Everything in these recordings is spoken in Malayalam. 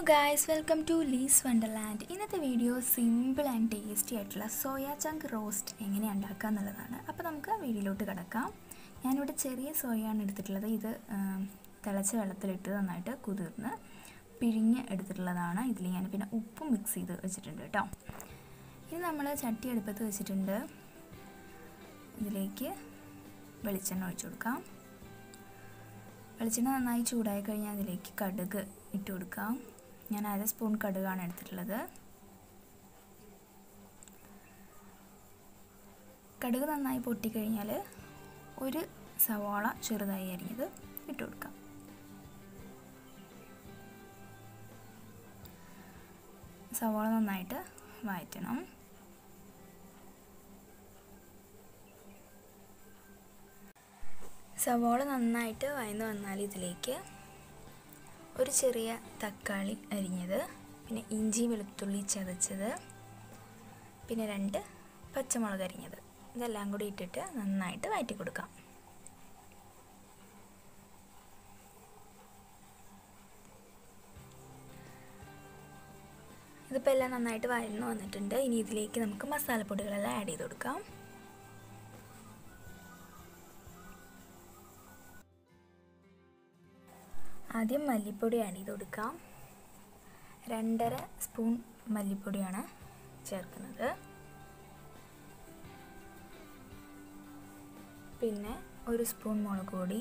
guys welcome to Lee's wonderland ഇന്നത്തെ വീഡിയോ സിമ്പിൾ ആൻഡ് ടേസ്റ്റി ആയിട്ടുള്ള സോയ ചങ്ക് റോസ്റ്റ് എങ്ങനെയാണ് ഉണ്ടാക്കുക എന്നുള്ളതാണ് അപ്പോൾ നമുക്ക് വീഡിയോയിലോട്ട് കിടക്കാം ഞാനിവിടെ ചെറിയ സോയയാണ് എടുത്തിട്ടുള്ളത് ഇത് ആം, തിളച്ച വെള്ളത്തിലിട്ട് നന്നായിട്ട് കുതിർന്ന് പിഴിഞ്ഞ് എടുത്തിട്ടുള്ളതാണ് ഇതിൽ ഞാൻ പിന്നെ ഉപ്പും മിക്സ് ചെയ്ത് വെച്ചിട്ടുണ്ട് കേട്ടോ ഇനി നമ്മൾ ചട്ടി അടുപ്പത്ത് വെച്ചിട്ടുണ്ട് ഇതിലേക്ക് വെളിച്ചെണ്ണ ഒഴിച്ചു കൊടുക്കാം വെളിച്ചെണ്ണ നന്നായി ചൂടായി കഴിഞ്ഞാൽ അതിലേക്ക് കടുക് ഇട്ട് കൊടുക്കാം ഞാൻ അര സ്പൂൺ കടുകാണ് എടുത്തിട്ടുള്ളത് കടുക് നന്നായി പൊട്ടിക്കഴിഞ്ഞാൽ ഒരു സവാള ചെറുതായി അരിഞ്ഞത് ഇട്ട് കൊടുക്കാം സവാള നന്നായിട്ട് വഴറ്റണം സവാള നന്നായിട്ട് വഴന്നു വന്നാൽ ഇതിലേക്ക് ഒരു ചെറിയ തക്കാളി അരിഞ്ഞത് പിന്നെ ഇഞ്ചി വെളുത്തുള്ളി ചതച്ചത് പിന്നെ രണ്ട് പച്ചമുളക് അരിഞ്ഞത് ഇതെല്ലാം കൂടി ഇട്ടിട്ട് നന്നായിട്ട് വഴറ്റി കൊടുക്കാം ഇതിപ്പോൾ എല്ലാം നന്നായിട്ട് വഴന്നു വന്നിട്ടുണ്ട് ഇനി ഇതിലേക്ക് നമുക്ക് മസാലപ്പൊടികളെല്ലാം ആഡ് ചെയ്ത് കൊടുക്കാം ആദ്യം മല്ലിപ്പൊടി ആഡ് ചെയ്ത് കൊടുക്കാം രണ്ടര സ്പൂൺ മല്ലിപ്പൊടിയാണ് ചേർക്കുന്നത് പിന്നെ ഒരു സ്പൂൺ മുളക് പൊടി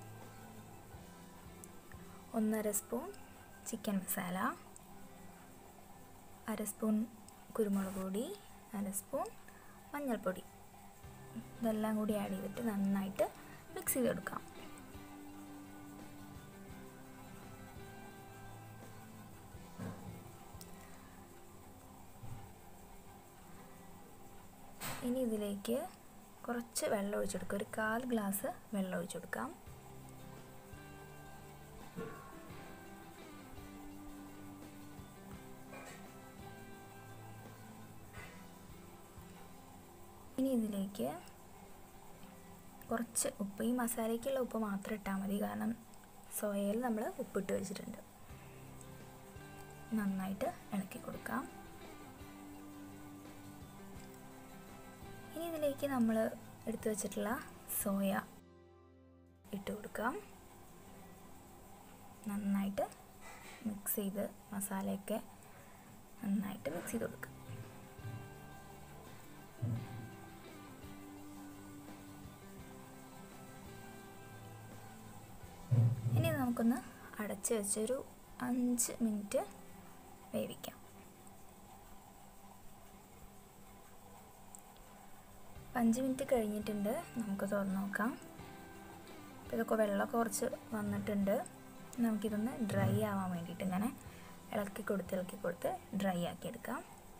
ഒന്നര സ്പൂൺ ചിക്കൻ മസാല അര സ്പൂൺ കുരുമുളക് പൊടി അര സ്പൂൺ മഞ്ഞൾപ്പൊടി ഇതെല്ലാം കൂടി ആഡ് ചെയ്തിട്ട് നന്നായിട്ട് മിക്സ് ചെയ്ത് കൊടുക്കാം ഇനി ഇതിലേക്ക് കുറച്ച് വെള്ളം ഒഴിച്ചു കൊടുക്കുക ഒരു കാൽ ഗ്ലാസ് വെള്ളം ഒഴിച്ചു കൊടുക്കാം ഇനി ഇതിലേക്ക് കുറച്ച് ഉപ്പ് ഈ മസാലയ്ക്കുള്ള ഉപ്പ് മാത്രം ഇട്ടാൽ മതി കാരണം സോയയിൽ നമ്മൾ ഉപ്പിട്ട് വെച്ചിട്ടുണ്ട് നന്നായിട്ട് ഇളക്കി കൊടുക്കാം ഇനി ഇതിലേക്ക് നമ്മൾ എടുത്തു വെച്ചിട്ടുള്ള സോയ ഇട്ട് കൊടുക്കാം നന്നായിട്ട് മിക്സ് ചെയ്ത് മസാലയൊക്കെ നന്നായിട്ട് മിക്സ് ചെയ്ത് കൊടുക്കാം ഇനി നമുക്കൊന്ന് അടച്ച് വെച്ചൊരു അഞ്ച് മിനിറ്റ് വേവിക്കാം അഞ്ച് മിനിറ്റ് കഴിഞ്ഞിട്ടുണ്ട് നമുക്ക് തുറന്ന് നോക്കാം അപ്പോൾ ഇതൊക്കെ വെള്ളമൊക്കെ കുറച്ച് വന്നിട്ടുണ്ട് നമുക്കിതൊന്ന് ഡ്രൈ ആവാൻ വേണ്ടിയിട്ട് ഇങ്ങനെ ഇളക്കി കൊടുത്ത് ഇളക്കി കൊടുത്ത് ഡ്രൈ ആക്കി എടുക്കാം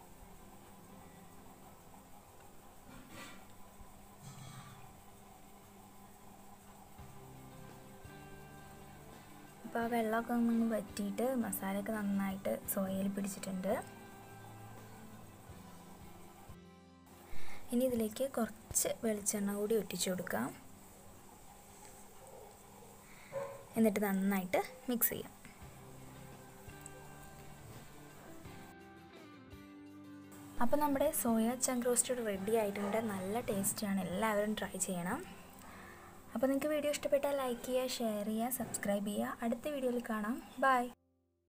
അപ്പോൾ ആ വെള്ളമൊക്കെ ഒന്ന് വറ്റിയിട്ട് മസാലയൊക്കെ നന്നായിട്ട് സോയയിൽ പിടിച്ചിട്ടുണ്ട് ഇനി ഇതിലേക്ക് കുറച്ച് വെളിച്ചെണ്ണ കൂടി ഒറ്റിച്ചു കൊടുക്കാം എന്നിട്ട് നന്നായിട്ട് മിക്സ് ചെയ്യാം അപ്പോൾ നമ്മുടെ സോയ ചങ്ക് റോസ്റ്റഡ് റെഡി ആയിട്ടുണ്ട് നല്ല ടേസ്റ്റിയാണ് എല്ലാവരും ട്രൈ ചെയ്യണം അപ്പോൾ നിങ്ങൾക്ക് വീഡിയോ ഇഷ്ടപ്പെട്ടാൽ ലൈക്ക് ചെയ്യുക ഷെയർ ചെയ്യുക സബ്സ്ക്രൈബ് ചെയ്യുക അടുത്ത വീഡിയോയിൽ കാണാം ബൈ